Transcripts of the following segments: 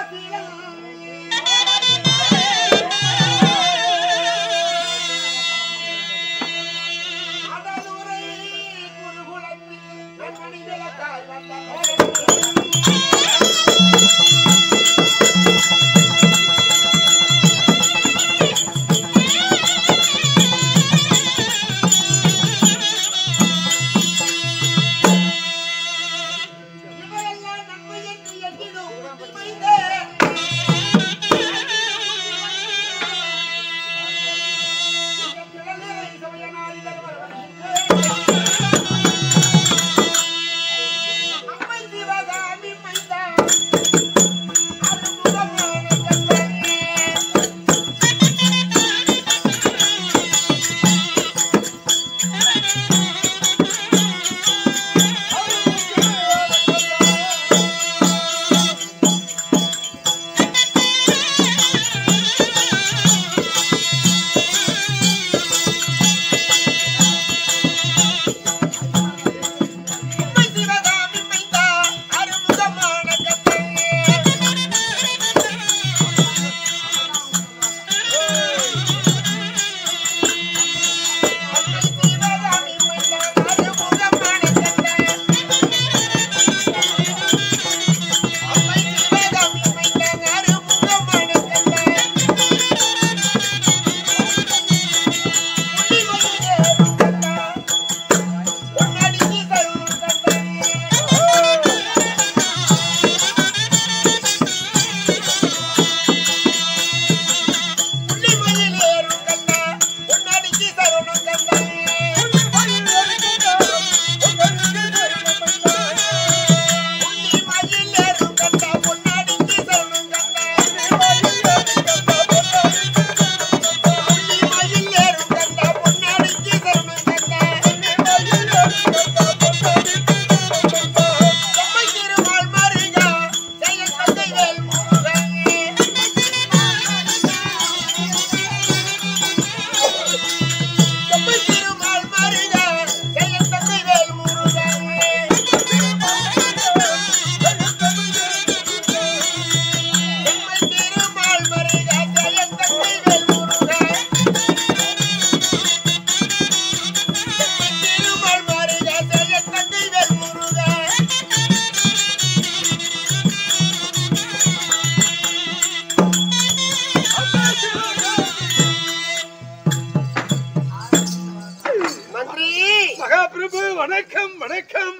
மகாபிரபு வணக்கம் வணக்கம்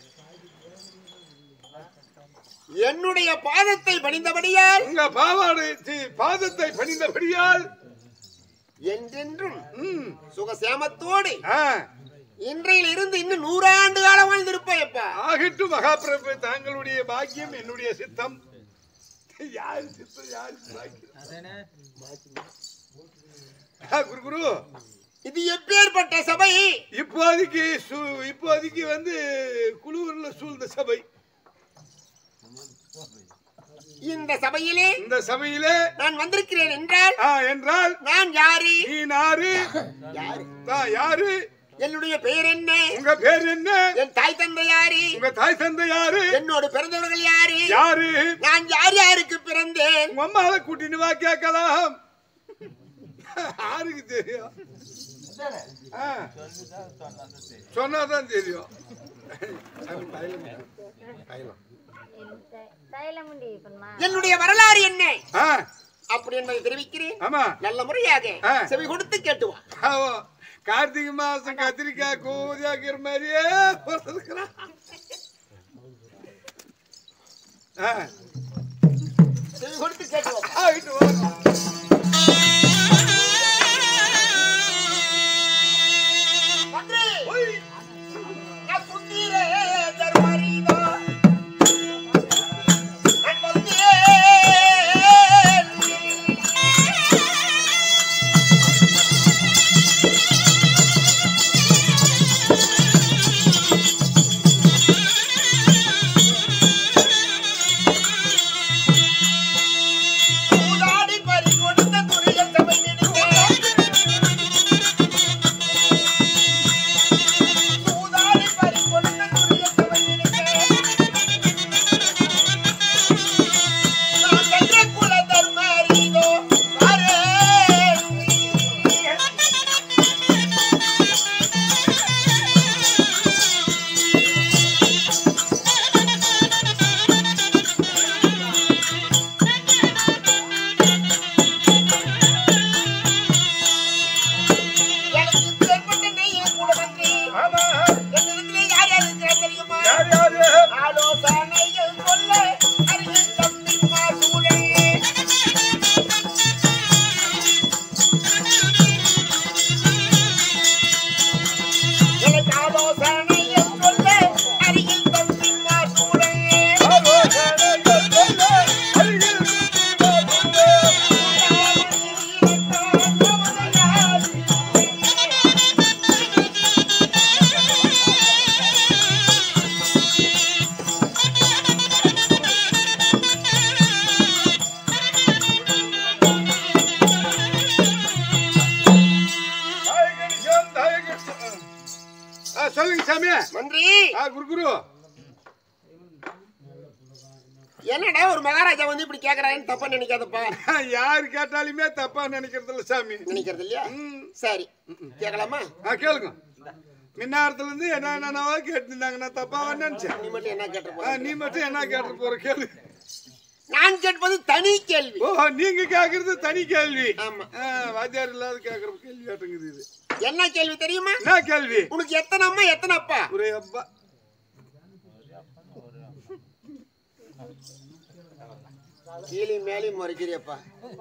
என்னுடைய பாதத்தை பணிந்தபடியால் உங்க பாவாடை சி, பாதத்தை பணிந்தபடியால் என்றென்றும் ம், சுகசேமத்தோடு ஆ, இன்றையில் இருந்து இன்னும் நூறாண்டு காலம் வாழ்ந்திருப்பேப்பா ஆகட்டும் மகாபிரபு தாங்களுடைய பாக்கியம் என்னுடைய சித்தம் யார் சித்தம் யார் பாக்கியம் ஆ, குரு குரு இது எப்பேற்பட்ட சபை இப்போதைக்கு சு- இப்போதைக்கு வந்து குழுவூர்ல சூழ்ந்த சபை இந்த சபையிலே இந்த சபையிலே நான் வந்திருக்கிறேன் என்றால் ஆ, என்றால் நான் யாரு நீ நாரு யாரு நான் யாரு என்னுடைய பெயர் என்ன உங்க பேர் என்ன என் தாய் தந்தை யாரு உங்க தாய் தந்தை யாரு என்னோட பிறந்தவர்கள் யாரு யாரு நான் யார் யாருக்கு பிறந்தேன் உங்க அம்மாவை கூட்டின்னு வா கேட்கலாம் யாருக்கு தெரியும் ஆ. சொன்னாதான் தெரியும் தைலமுண்டி இப்பமா என்னுடைய வரலாறு என்ன ஆ, அப்படி என்பதை தெரிவிக்கிறேன் ஆமா நல்ல முறையாக ஆ. செவி கொடுத்து கேட்டுவா ஆவோ. கார்த்திகை மாசம் கத்திரிக்காய் கோதியாக்கிற மாதிரியே பிறந்திருக்கிறான். ஆ செவி கொடுத்து கேட்டுவா ஆயிட்டு வா. மந்திரி ஒய். நான் சுந்தீரே தருமரிதா. நான் வந்தேன். என்னடா ஒரு மகாராஜா வந்து இப்படி கேக்குறாருன்னு தப்பா நினைக்காதப்பா யாரு கேட்டாலுமே தப்பா நினைக்கிறது இல்ல சாமி நினைக்கிறது இல்லையா ம். சரி கேட்கலாமா ஆ, கேளுங்க மின்னாரத்துல இருந்து என்ன என்னவோ கேட்டுருந்தாங்க நான் தப்பாவா நினைச்சேன் நீ மட்டும் என்ன கேட்டு ஆ, நீ மட்டும் என்ன கேட்டு போற கேளு நான் கேட்பது தனி கேள்வி ஓ நீங்க கேக்குறது தனி கேள்வி ஆமா ஆ, வாத்தியார் இல்லாத கேக்குற கேள்வி கேட்டுங்குது இது என்ன கேள்வி தெரியுமா என்ன கேள்வி உனக்கு எத்தனை அம்மா எத்தனை அப்பா ஒரே அப்பா கீழே மேலே முறைக்கிறியப்பா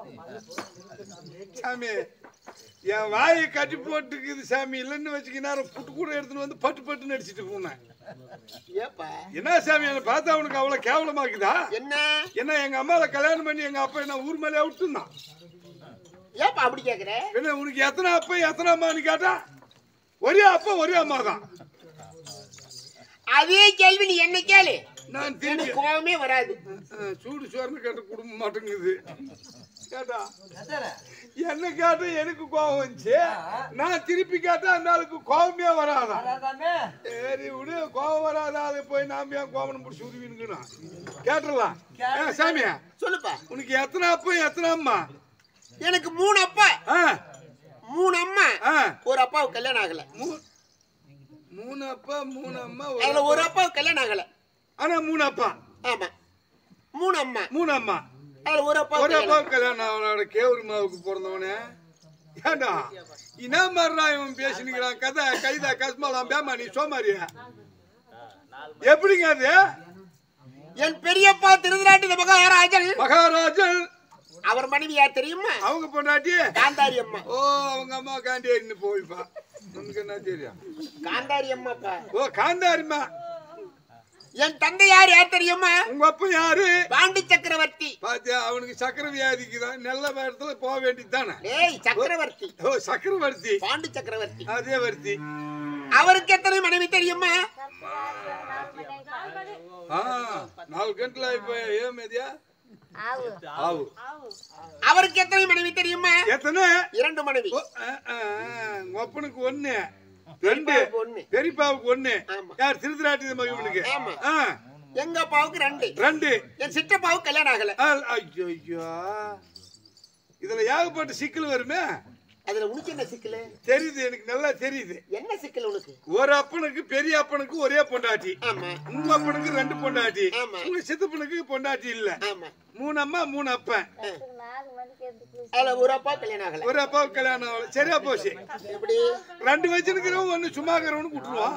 சாமி என் வாயை கட்டி போட்டுக்குது சாமி இல்லைன்னு வச்சுக்கினா புட்டு கூட எடுத்துன்னு வந்து பட்டு பட்டுன்னு அடிச்சிட்டு போனேன் ஏப்பா என்ன சாமி என்னை பார்த்தா உனக்கு அவ்வளவு கேவலமாக்குதா என்ன என்ன எங்க அம்மாவை கல்யாணம் பண்ணி எங்க அப்பா என்ன ஊர் மேலே விட்டுருந்தான் ஏப்பா அப்படி கேக்குற என்ன உனக்கு எத்தனை அப்பா எத்தனை அம்மான்னு கேட்டா ஒரே அப்பா ஒரே அம்மா தான் அதே கேள்வி நீ என்ன கேளு நான் திரும்பி எனக்கு கோவமே வராது அஹ், சூடு சோறுன்னு கேட்ட குடும்ப மாட்டேங்குது கேட்டா என்ன கேட்டா எனக்கு கோவம் வந்துச்சு நான் திருப்பி கேட்டா அந்த ஆளுக்கு கோவமே வராதா சரி விடு கோவம் வராதா அதை போய் நாம ஏன் கோவம் பிடிச்சி உருவினுக்கணும் கேட்டுடலாம் ஏ, சாமி சொல்லுப்பா உனக்கு எத்தனை அப்பா எத்தனை அம்மா எனக்கு மூணு அப்பா ஆ மூணு அம்மா ஆ ஒரு அப்பாவுக்கு கல்யாணம் ஆகல மூ- மூணு அப்பா மூணு அம்மா ஒரு அதுல ஒரு அப்பாவுக்கு கல்யாணம் ஆகல ஆனா மூணு அப்பா ஆமா மூணு அம்மா மூணு அம்மா அதுல ஒரு அப்பா ஒரு அப்பா கல்யாணம் அவனோட கேவுரு மாவுக்கு பிறந்தவனே ஏண்டா என்ன மாதிரிடா இவன் பேசினுக்கிறான் கதை கைதா கஸ்மாலாம் பேமா நீ சோமாரியா எப்படிங்க அது என் பெரியப்பா திருதராட்டி மகாராஜன் மகாராஜன் அவர் மனைவி யார் தெரியுமா அவங்க பொண்டாட்டி காந்தாரி அம்மா ஓ அவங்க அம்மா காண்டேரின்னு போய்ப்பா உனக்கு என்ன தெரியும் காந்தாரி அம்மாப்பா ஓ காந்தாரிம்மா என் தந்தை யார் யார் தெரியுமா உங்க அப்பா யாரு பாண்டி சக்கரவர்த்தி பாத்தியா அவனுக்கு சக்கர வியாதிக்கு தான் நல்ல இடத்துல போக வேண்டியது தானே ஏய் சக்கரவர்த்தி ஓ சக்கரவர்த்தி பாண்டி சக்கரவர்த்தி அதே வர்த்தி அவருக்கு எத்தனை மனைவி தெரியுமா ஆ நாலு கண்டில் இப்போ ஏன் மேதியா ஆவு அவருக்கு எத்தனை மனைவி தெரியுமா எத்தனை இரண்டு மனைவி ஓ, ஆ, ஆ, ஆ, உங்க அப்பனுக்கு ஒண்ணு ரெண்டு பெரியப்பாவுக்கு ஒண்ணு பெரியப்பாவுக்கு ஒண்ணு ஆமா. யார் திருத்தராட்டி மகனுக்கு ஆமா. ஆ எங்க அப்பாவுக்கு ரெண்டு ரெண்டு என் சிற்றப்பாவுக்கு கல்யாணம் ஆகல ஆ, ஐயோ ஐயோ இதுல ஏகப்பட்ட சிக்கல் வருமே அதுல உனக்கு என்ன சிக்கலு தெரியுது எனக்கு நல்லா தெரியுது என்ன சிக்கல் உனக்கு ஒரு அப்பனுக்கு பெரிய அப்பனுக்கு ஒரே பொண்டாட்டி ஆமா உங்க அப்பனுக்கு ரெண்டு பொண்டாட்டி ஆமா. உங்க சித்தப்பனுக்கு பொண்டாட்டி இல்ல ஆமா மூணு அம்மா மூணு அப்பன் அதுல ஒரு அப்பா கல்யாணம் ஆகல ஒரு அப்பாவுக்கு கல்யாணம் ஆகல சரியா போச்சு எப்படி ரெண்டு வச்சிருக்கிறவன் ஒண்ணு சும்மா இருக்கிறவனு விட்டுருவான்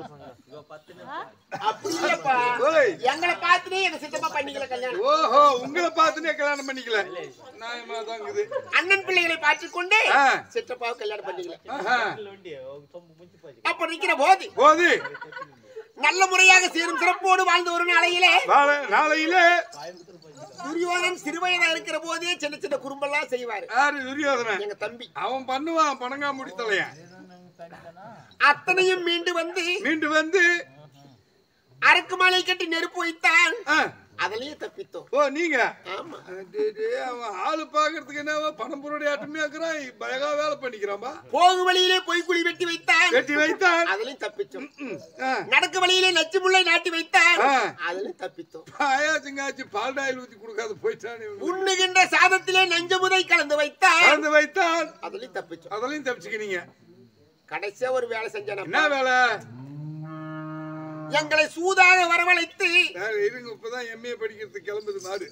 அப்படி இல்லப்பா ஓய் எங்களை பார்த்துட்டே எங்க சித்தப்பா பண்ணிக்கல கல்யாணம் ஓஹோ உங்களை பார்த்துனே கல்யாணம் பண்ணிக்கல நியாயமா தான் இருக்குது அண்ணன் பிள்ளைகளை பார்த்துக் கொண்டு ஆ. சித்தப்பாவை கல்யாணம் பண்ணிக்கல ஆஹா. அப்ப நிக்கிற போது போது நல்ல முறையாக சீரும் சிறப்போடு வாழ்ந்த ஒரு நாளையிலே நாளை- நாளையில துரியோதன் சிறுவயதா இருக்கிற போதே சின்ன சின்ன குறும்பெல்லாம் செய்வாரு யாரு துரியோதனன் எங்க தம்பி அவன் பண்ணுவான் பணங்கா முடித்தலைய அத்தனையும் மீண்டு வந்து மீண்டு வந்து அரக்கு மாலை கட்டி நெருப்பு வைத்தான் ஆ, அதுலயும் தப்பித்தோம் ஓ நீங்க ஆமா டேய், டேய், அவன் ஆளு பாக்குறதுக்கு என்ன பணம் பொருடைய ஆட்டமே இருக்கிறான் பயகா வேலை பண்ணிக்கிறான்பா போகும் வழியிலே பொய்க்குழி வெட்டி வைத்தான் வெட்டி வைத்தான் அதுலயும் தப்பிச்சோம் ம், ஆ. நடக்க வழியிலே நச்சு முல்லை நாட்டி வைத்தான் ஆ. அதுலயும் தப்பித்தோம் பாயாச்சுங்காச்சு பால் டாயில் ஊத்தி கொடுக்காத போயிட்டான் இவன். உண்ணுகின்ற சாதத்திலே நஞ்சமுதை கலந்து வைத்தான் கலந்து வைத்தான் அதுலயும் தப்பிச்சோம் அதுலயும் தப்பிச்சுக்கினீங்க கடைசியா ஒரு வேலை செஞ்சான என்ன வேலை எங்களை சூதாக வரவழைத்து சார், இருங்க இப்பதான் எம்ஏ படிக்கிறதுக்கு கிளம்புது மாடு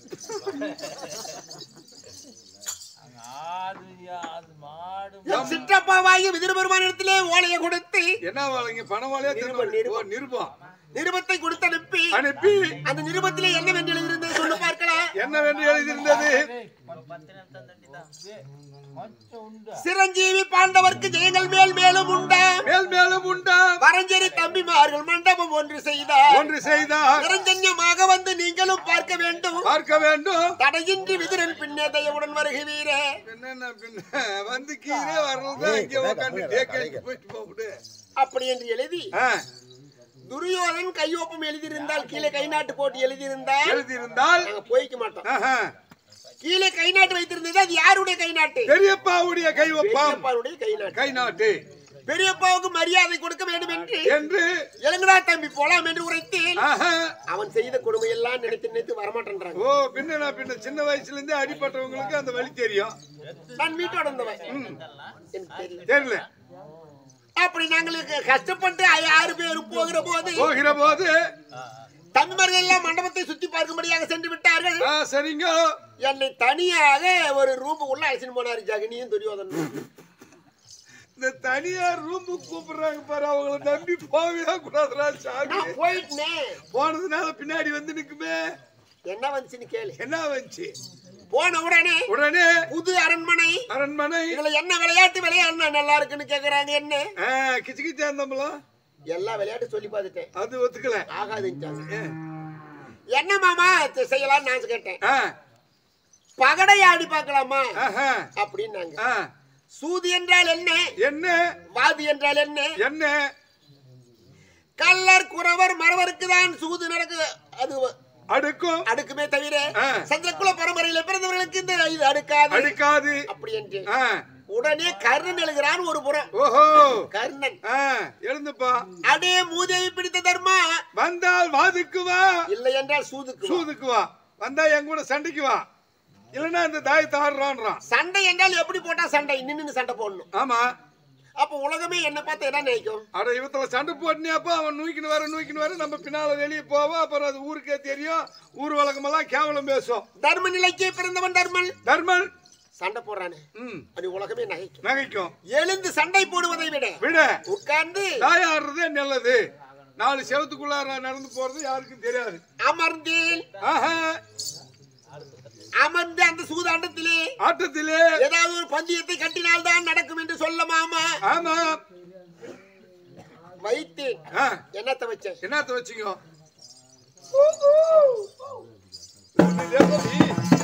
என் சிற்றப்பாவாகிய விதிரபெருமானிடத்திலே ஓலையை கொடுத்து என்ன வேலைங்க பணம் வாழையா நிருபம், திரும்ப ஓ நிருபம் நிருபத்தை கொடுத்து அனுப்பி அனுப்பி அந்த நிருபத்திலே என்னவென்று எழுதியிருந்தது சொல்லு பார்க்கலாம் என்னவென்று எழுதியிருந்தது சிரஞ்சீவி பாண்டவர்க்கு ஜெயங்கள் மேல் மேலும் உண்டா மேல் மேலும் உண்டா பரஞ்சேரி தம்பிமார்கள் மண்டபம் ஒன்று செய்தார் ஒன்று செய்தார் நிரஞ்சன்யமாக வந்து நீங்களும் பார்க்க வேண்டும் பார்க்க வேண்டும் தடையின்றி விதிரன் பின்னே தயவுடன் வருகிறீரே என்னன்னா பின்ன வந்து கீழே வர்றது இங்க உட்காந்து டேக்கடிக்கு போயிட்டு போகுது அப்படி என்று எழுதி ஆ, துரியோதன் கையொப்பம் எழுதியிருந்தால் கீழே கை நாட்டு போட்டு எழுதியிருந்தால் எழுதியிருந்தால் நாங்க போய்க்க மாட்டோம் ஆஹா, கீழே கை நாட்டு வைத்திருந்தது அது யாருடைய கை நாட்டு பெரியப்பாவுடைய கை ஒப்பாம் பெரியப்பாருடைய கை நாட்டு கை நாட்டு பெரியப்பாவுக்கு மரியாதை கொடுக்க வேண்டும் என்று என்று இளங்கடா தம்பி போலாம் என்று உரைத்தேன் ஆஹா. அவன் செய்த கொடுமை எல்லாம் நினைத்து நினைத்து வரமாட்டேன்றாங்க ஓ பின்ன நான் பின்ன சின்ன வயசுல இருந்தே அடிப்பட்டவங்களுக்கு அந்த வழி தெரியும் நான் வீட்டோட இருந்தவன் எனக்கு தெரியல தெரியல அப்படி நாங்களுக்கு கஷ்டப்பட்டு ஆறு பேர் போகிற போது போகிற போது தம்பிமார்கள் எல்லாம் மண்டபத்தை சுத்தி பார்க்கும்படியாக சென்று விட்டார்கள் ஆ, சரிங்க என்னை தனியாக ஒரு ரூமுக்குள்ள அழைச்சிட்டு போனாரு ஜெகனியும் துரியோதனும் இந்த தனியார் ரூமுக்கு கூப்பிடுறாங்க பாரு அவங்கள நம்பி போகவே கூடாதுடா சாமி நான் போயிட்டேன் போனதுனால பின்னாடி வந்து நிக்குமே என்ன வந்துச்சுன்னு கேளு என்ன வந்துச்சு போன உடனே உடனே புது அரண்மனை அரண்மனை இதுல என்ன விளையாட்டு விளையாடுனா நல்லா இருக்குன்னு கேக்குறாங்க என்ன ஆ, கிச்சு கிச்சு இருந்தோம்லாம் எல்லா விளையாட்டு சொல்லி பார்த்துட்டேன் அது ஒத்துக்கல ஆகாதுன்ட்டாங்க ஆ. என்ன மாமா இது செய்யலாம்னு நான் கேட்டேன் ஆ, பகடை ஆடி பார்க்கலாமா ஆஹா. அப்படின்னாங்க ஆ, சூது என்றால் என்ன என்ன வாதி என்றால் என்ன என்ன கல்லர் குறவர் மறவருக்கு தான் சூது நடக்கு அது அடுக்கும் அடுக்குமே தவிர ஆ. சந்திரகுல பரம்பரையில பிறந்தவர்களுக்கு இந்த இது அடுக்காது அடுக்காது அப்படி என்று ஆ, உடனே கர்ணன் எழுகிறான் ஒரு புறம் ஓஹோ கர்ணன் ஆ, எழுந்துப்பா அடே மூதேவி பிடித்த தர்மா வந்தால் வாதுக்கு வா இல்லை என்றால் சூதுக்கு வா. சூதுக்கு வா வந்தா என் கூட சண்டைக்கு வா இல்லைன்னா இந்த தாயத்தை ஆடுறான்றான் சண்டை என்றால் எப்படி போட்டா சண்டை நின்னு சண்டை போடணும் ஆமா அப்ப உலகமே என்ன பார்த்து என்ன நினைக்கும் அட இவத்துல சண்டை போட்டுனியாப்பா அவன் நூக்கின்னு வர நூக்கின்னு வர நம்ம பின்னால வெளியே போவோம் அப்புறம் அது ஊருக்கே தெரியும் ஊர் வழக்கமெல்லாம் கேவலம் பேசும் தர்ம நிலைக்கே பிறந்தவன் தர்மன் தர்மன் சண்டை போடுறானே ம் அது உலகமே நகைக்கும் நகைக்கும் எழுந்து சண்டை போடுவதை விட விட உட்கார்ந்து தாயாடுறதே நல்லது நாலு செவத்துக்குள்ளார நடந்து போறது யாருக்கும் தெரியாது அமர்ந்தேன் ஆஹா அமர்ந்து அந்த சூதாண்டத்திலே ஆட்டத்திலே ஏதாவது ஒரு பந்தயத்தை கட்டினால் தான் நடக்கும் என்று சொல்ல மாமா ஆமா வைத்தேன் ஆ, என்னத்த வச்சேன் என்னத்த வச்சுக்கோ